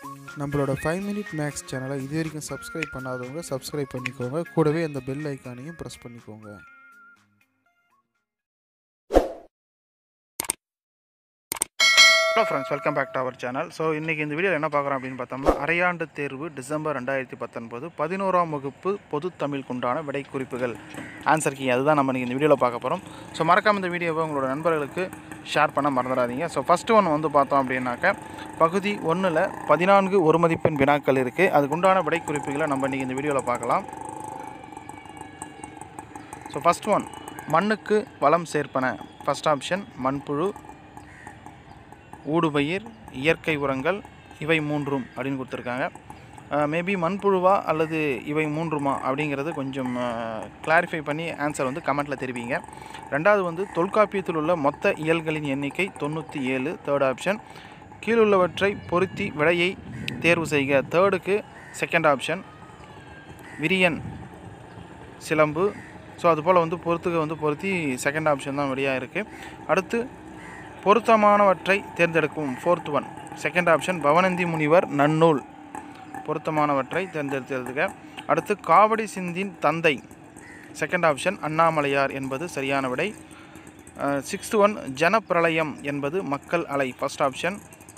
நம்மளோட five minute maths சேனலை இது வரைக்கும் சப்ஸ்கிரைப் பண்ணாதவங்க சப்ஸ்கிரைப் பண்ணிக்கோங்க கூடவே அந்த பெல் ஐக்கானையும் ப்ரெஸ் பண்ணிக்கோங்க hello friends welcome back to our channel so இன்றைக்கி இந்த வீடியோவில் என்ன பார்க்குறோம் அப்படின்னு பார்த்தோம்னா அரையாண்டு தேர்வு டிசம்பர் ரெண்டாயிரத்தி பத்தொன்பது பதினோராம் வகுப்பு பொது தமிழுக்குண்டான விடை குறிப்புகள் ஆன்சர் கீ அதுதான் நம்ம இன்றைக்கி இந்த வீடியோவில் பார்க்க போகிறோம் ஸோ மறக்காம இந்த வீடியோவை உங்களோட நண்பர்களுக்கு ஷேர் பண்ண மறந்துடாதீங்க ஸோ ஃபஸ்ட்டு ஒன்று வந்து பார்த்தோம் அப்படின்னாக்க பகுதி ஒன்றில் பதினான்கு ஒரு மதிப்பெண் வினாக்கள் இருக்குது அதுக்குண்டான விடை குறிப்புகளை நம்ம இன்றைக்கி இந்த வீடியோவில் பார்க்கலாம் ஸோ ஃபஸ்ட் ஒன் மண்ணுக்கு வளம் சேர்ப்பன ஃபஸ்ட் ஆப்ஷன் மண்புழு ஊடுபயிர் இயற்கை உரங்கள் இவை மூன்றும் அப்படின்னு கொடுத்துருக்காங்க மேபி மண்புழுவா அல்லது இவை மூன்றுமா அப்படிங்கிறது கொஞ்சம் கிளாரிஃபை பண்ணி ஆன்சர் வந்து கமெண்ட்டில் தெரிவிங்க ரெண்டாவது வந்து தொல்காப்பியத்தில் உள்ள மொத்த இயல்களின் எண்ணிக்கை தொண்ணூற்றி ஏழு தேர்ட் ஆப்ஷன் கீழுள்ளவற்றை பொருத்தி விடையை தேர்வு செய்க தேர்டுக்கு செகண்ட் ஆப்ஷன் விரியன் சிலம்பு ஸோ அதுபோல் வந்து பொறுத்துக்க வந்து பொருத்தி செகண்ட் ஆப்ஷன் தான் விடையாக இருக்குது அடுத்து பொருத்தமானவற்றை தேர்ந்தெடுக்கும் fourth one second option Pavanandhi முனிவர் நன்னூல் பொருத்தமானவற்றை தேர்ந்தெடுத்ததுக்கு அடுத்து காவடி சிந்தின் தந்தை செகண்ட் ஆப்ஷன் அண்ணாமலையார் என்பது சரியான விடை சிக்ஸ்த் ஒன் ஜனப்பிரளயம் என்பது மக்கள் அலை ஃபர்ஸ்ட் ஆப்ஷன்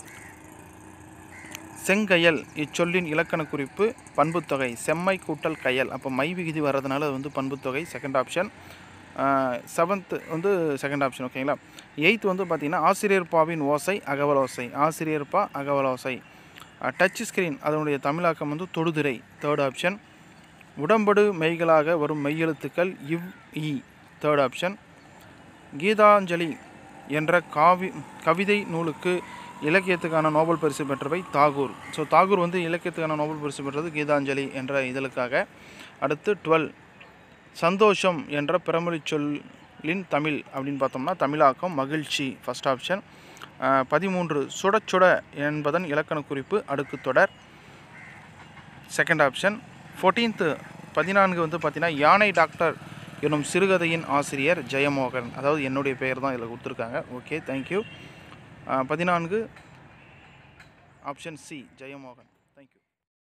செங்கயல் இச்சொல்லின் இலக்கண குறிப்பு பண்புத்தொகை செம்மை கூட்டல் கயல் அப்போ மை விகுதி வர்றதுனால அது வந்து பண்புத்தொகை செகண்ட் ஆப்ஷன் செவன்த்து வந்து செகண்ட் ஆப்ஷன் ஓகேங்களா எயித்து வந்து பார்த்திங்கன்னா ஆசிரியர் பாவின் ஓசை அகவல் ஓசை ஆசிரியர் பா அகவல் ஓசை டச் ஸ்க்ரீன் அதனுடைய தமிழாக்கம் வந்து தொடுதிரை தேர்ட் ஆப்ஷன் உடம்படு மெய்களாக வரும் மெய்யெழுத்துக்கள் இவ் இ தேர்ட் ஆப்ஷன் கீதாஞ்சலி என்ற காவி கவிதை நூலுக்கு இலக்கியத்துக்கான நோபல் பரிசு பெற்றவை தாகூர் ஸோ தாகூர் வந்து இலக்கியத்துக்கான நோபல் பரிசு பெற்றது கீதாஞ்சலி என்ற இதழுக்காக அடுத்து டுவெல் சந்தோஷம் என்ற பிறமொழி சொல்லின் தமிழ் அப்படின்னு பார்த்தோம்னா தமிழாக்கம் மகிழ்ச்சி ஃபஸ்ட் ஆப்ஷன் பதிமூன்று சுட சுட என்பதன் இலக்கண குறிப்பு அடுக்கு தொடர் செகண்ட் ஆப்ஷன் ஃபோர்டீன்த்து பதினான்கு வந்து பார்த்தீங்கன்னா யானை டாக்டர் எனும் சிறுகதையின் ஆசிரியர் ஜெயமோகன் அதாவது என்னுடைய பெயர் தான் இதில் கொடுத்துருக்காங்க ஓகே தேங்க்யூ பதினான்கு ஆப்ஷன் சி ஜெயமோகன்